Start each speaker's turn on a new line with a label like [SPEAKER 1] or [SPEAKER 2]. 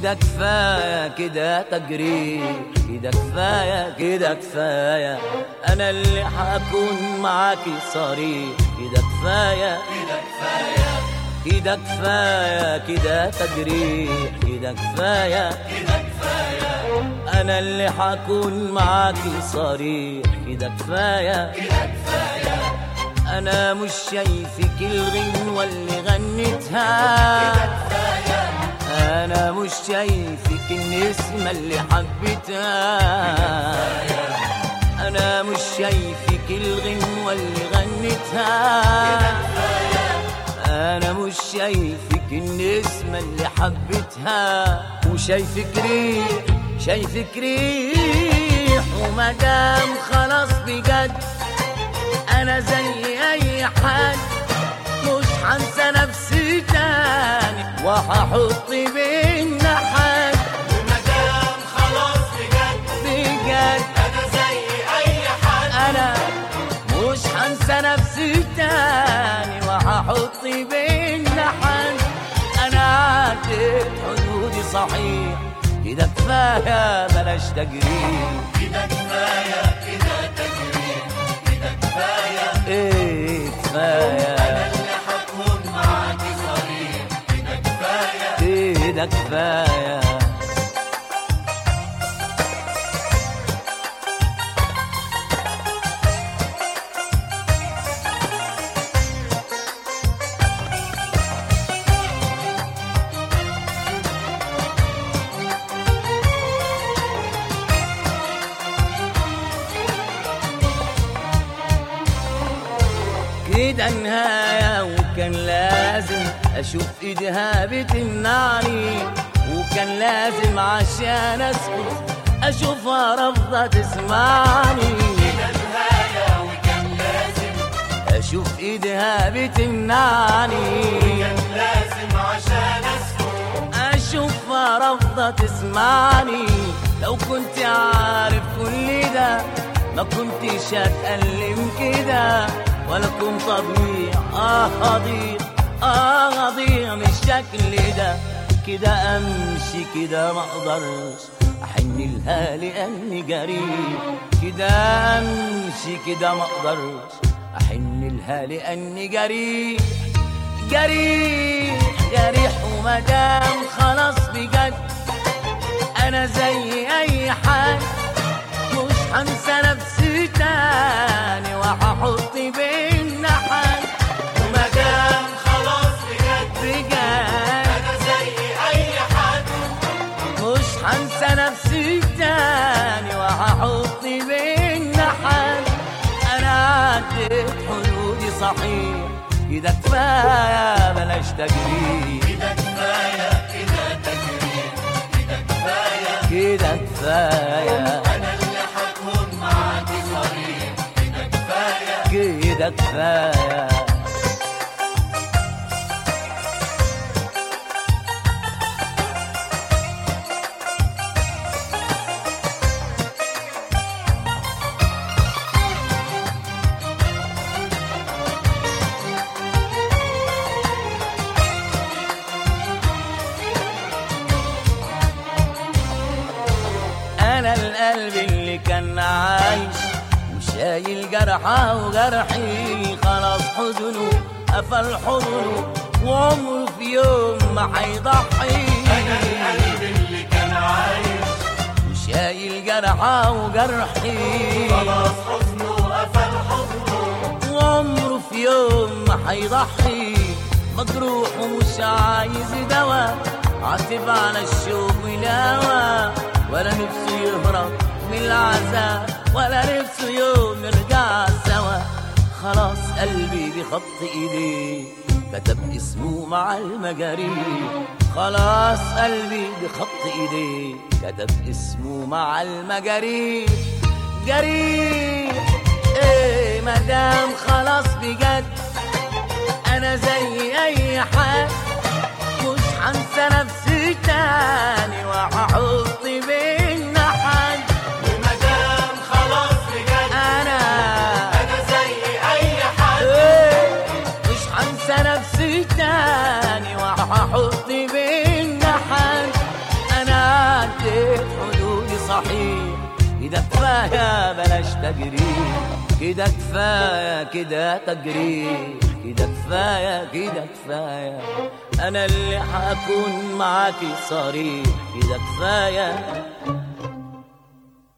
[SPEAKER 1] كده كفاية كده تجريح كده كفاية كده كفاية أنا اللي هكون معاكي صريح كده كفاية
[SPEAKER 2] كده كفاية
[SPEAKER 1] كده كفاية كده تجريح كده كفاية
[SPEAKER 2] كده كفاية
[SPEAKER 1] أنا اللي هكون معاكي صريح كده كفاية
[SPEAKER 2] كده كفاية
[SPEAKER 1] أنا مش شايفك الغنوة اللي غنتها
[SPEAKER 2] كفاية
[SPEAKER 1] أنا مش شايفك النسمة اللي حبيتها أنا مش شايفك الغنوة اللي غنتها أنا مش شايفك النسمة اللي حبيتها وشايفك ريح شايفك ريح ومدام خلاص بجد أنا زي أي حد مش هنسى نفسي تاني وهحط بينا حد
[SPEAKER 2] ومدام خلاص بجد
[SPEAKER 1] بجد
[SPEAKER 2] أنا زي أي حد
[SPEAKER 1] أنا مش هنسى نفسي تاني وهحط بينا حد أنا عديت حدودي صحيح كده كفاية بلاش تجريح
[SPEAKER 2] كده كفاية كده تجريح كده كفاية
[SPEAKER 1] إيه كفاية
[SPEAKER 2] اللي هكون معاكي صريح كده كفاية
[SPEAKER 1] كده كفاية كده نهاية وكان لازم أشوف إيدها بتمنعني وكان لازم عشان أسكت أشوفها رافضة تسمعني
[SPEAKER 2] كده نهاية وكان لازم
[SPEAKER 1] أشوف إيدها بتمنعني
[SPEAKER 2] كان لازم عشان أسكت
[SPEAKER 1] أشوفها رافضة تسمعني لو كنت عارف كل ده ما كنتش هتألم كده ولا كنت أضيع آه أضيع آه أضيع من الشكل ده كده أمشي كده ما أقدرش أحن لها لأني جريء كده أمشي كده ما أقدرش أحن لها لأني جريء جريح جريح ومدام خلاص بجد انا زي اي حد مش هنسى نفسي تاني وهحط بينا حد
[SPEAKER 2] ومدام خلاص بجد
[SPEAKER 1] بجد
[SPEAKER 2] أنا زي أي حد
[SPEAKER 1] مش هنسى نفسي تاني وهحط بينا حد انا عديت حدودي صحيح كده كفايه بلاش تجريح
[SPEAKER 2] كده كفاية كده تجريح كده كفاية
[SPEAKER 1] كده كفايه
[SPEAKER 2] أنا اللي هكون معاكي صريح كده كفاية
[SPEAKER 1] كده كفايه انا القلب اللي كان عايش وشايل جرحه وجرحي خلاص حزنه قفل حضنه وعمره في يوم ما هيضحي
[SPEAKER 2] أنا القلب اللي كان عايش
[SPEAKER 1] وشايل جرحه وجرحي
[SPEAKER 2] خلاص حزنه قفل حضنه
[SPEAKER 1] وعمره في يوم ما هيضحي مجروح ومش عايز دوا عاتب على الشوق والهوى ولا نفسه يهرب من العذاب ولا نفسه يوم نرجع سوا خلاص قلبي بخط ايديه كتب اسمه مع المجاريح خلاص قلبي بخط ايديه كتب اسمه مع المجاريح جريح ايه مدام خلاص بجد انا زي اي حد مش هنسى نفسي تاني وهحط بينا حد
[SPEAKER 2] ومدام خلاص بجد
[SPEAKER 1] انا
[SPEAKER 2] أنا زي أي حد
[SPEAKER 1] ايه مش هنسى نفسي تاني وهحط بينا حد كده كفاية بلاش تجريح كده كفاية كده تجريح كده كفاية كده كفاية أنا اللي هكون معاكي صريح كده كفاية